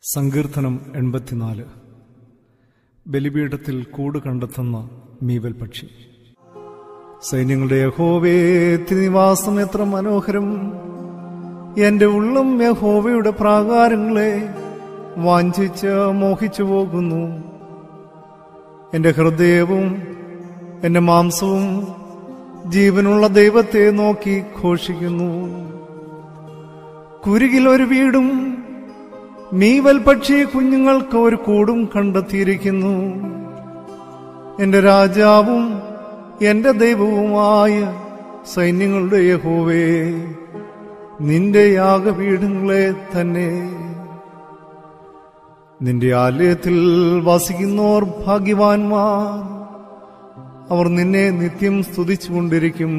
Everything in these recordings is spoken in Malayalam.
സങ്കീർത്തനം എൺപത്തിനാല് ബലിപീഠത്തിൽ കൂട് കണ്ടെത്തുന്ന മീവൽ പക്ഷി സൈന്യങ്ങളുടെ യഹോവേ തിരുനിവാസം എത്ര മനോഹരം എന്റെ ഉള്ളം യഹോവയുടെ പ്രാകാരങ്ങളെ വാഞ്ചിച്ച് മോഹിച്ചു പോകുന്നു എന്റെ ഹൃദയവും എന്റെ മാംസവും ജീവനുള്ള ദൈവത്തെ നോക്കി ഘോഷിക്കുന്നു കുരുകിൽ ഒരു വീടും മീവൽ പക്ഷി കുഞ്ഞുങ്ങൾക്ക് ഒരു കൂടും കണ്ടെത്തിയിരിക്കുന്നു എന്റെ രാജാവും എന്റെ ദൈവവുമായ സൈന്യങ്ങളുടെ യഹോവേ നിന്റെ യാഗപീഠങ്ങളെ തന്നെ നിന്റെ ആലയത്തിൽ വസിക്കുന്നോർ ഭാഗ്യവാന്മാർ അവർ നിന്നെ നിത്യം സ്തുതിച്ചുകൊണ്ടിരിക്കും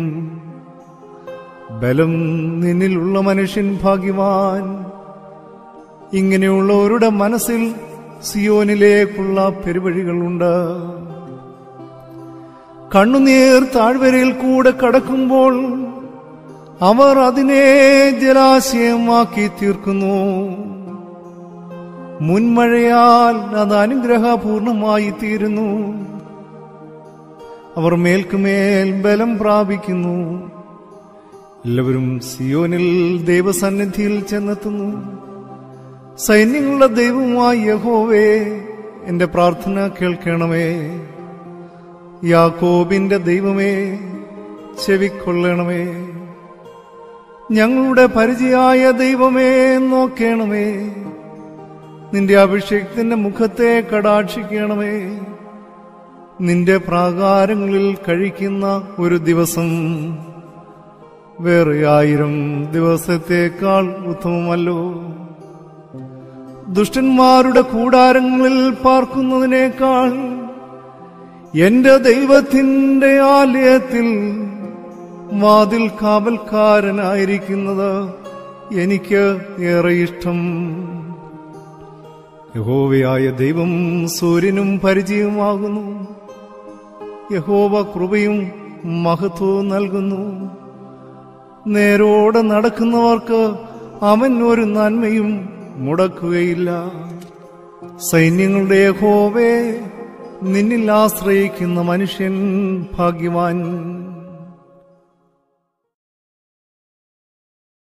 ബലം നിന്നിലുള്ള മനുഷ്യൻ ഭാഗ്യവാൻ ഇങ്ങനെയുള്ളവരുടെ മനസ്സിൽ സിയോനിലേക്കുള്ള പെരുവഴികളുണ്ട് കണ്ണുനീർ താഴ്വരയിൽ കൂടെ കടക്കുമ്പോൾ അവർ അതിനെ ജലാശയമാക്കി തീർക്കുന്നു മുൻമഴയാൽ അത് അനുഗ്രഹപൂർണമായി തീരുന്നു അവർ മേൽക്കുമേൽ ബലം പ്രാപിക്കുന്നു എല്ലാവരും സിയോനിൽ ദൈവസന്നിധിയിൽ ചെന്നെത്തുന്നു സൈന്യങ്ങളുടെ ദൈവമായ യഹോവേ എന്റെ പ്രാർത്ഥന കേൾക്കണമേ യാക്കോബിന്റെ ദൈവമേ ചെവിക്കൊള്ളണമേ ഞങ്ങളുടെ പരിചയായ ദൈവമേ നോക്കണമേ നിന്റെ അഭിഷേകത്തിന്റെ മുഖത്തെ കടാക്ഷിക്കണമേ നിന്റെ പ്രാകാരങ്ങളിൽ കഴിക്കുന്ന ഒരു ദിവസം വേറെ ആയിരം ദിവസത്തേക്കാൾ ഉത്തമമല്ലോ ദുഷ്ടന്മാരുടെ കൂടാരങ്ങളിൽ പാർക്കുന്നതിനേക്കാൾ എന്റെ ദൈവത്തിന്റെ ആലയത്തിൽ വാതിൽ കാവൽക്കാരനായിരിക്കുന്നത് എനിക്ക് ഏറെ ഇഷ്ടം യഹോവയായ ദൈവം സൂര്യനും പരിചയമാകുന്നു യഹോവ കൃപയും മഹത്വവും നൽകുന്നു നേരോടെ നടക്കുന്നവർക്ക് അവൻ ഒരു നന്മയും മുടക്കുകയില്ല സൈന്യങ്ങളുടെ യഹോവേ നിന്നിൽ ആശ്രയിക്കുന്ന മനുഷ്യൻ ഭാഗ്യവാൻ